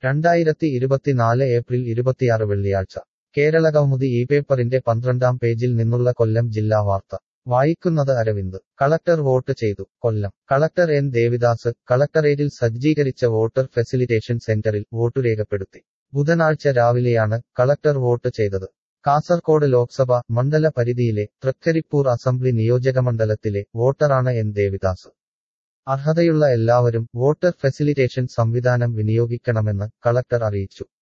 രണ്ടായിരത്തി ഇരുപത്തിനാല് ഏപ്രിൽ ഇരുപത്തിയാറ് വെള്ളിയാഴ്ച കേരള കൗമുദി ഈ പേപ്പറിന്റെ പന്ത്രണ്ടാം പേജിൽ നിന്നുള്ള കൊല്ലം ജില്ലാ വാർത്ത വായിക്കുന്നത് അരവിന്ദ് കളക്ടർ വോട്ട് ചെയ്തു കൊല്ലം കളക്ടർ എൻ ദേവിദാസ് കളക്ടറേറ്റിൽ സജ്ജീകരിച്ച വോട്ടർ ഫെസിലിറ്റേഷൻ സെന്ററിൽ വോട്ടു രേഖപ്പെടുത്തി ബുധനാഴ്ച രാവിലെയാണ് കളക്ടർ വോട്ട് ചെയ്തത് കാസർകോട് ലോക്സഭ മണ്ഡല പരിധിയിലെ തൃക്കരിപ്പൂർ അസംബ്ലി നിയോജകമണ്ഡലത്തിലെ വോട്ടറാണ് എൻ ദേവിദാസ് അർഹതയുള്ള എല്ലാവരും വോട്ടർ ഫെസിലിറ്റേഷൻ സംവിധാനം വിനിയോഗിക്കണമെന്ന് കളക്ടർ അറിയിച്ചു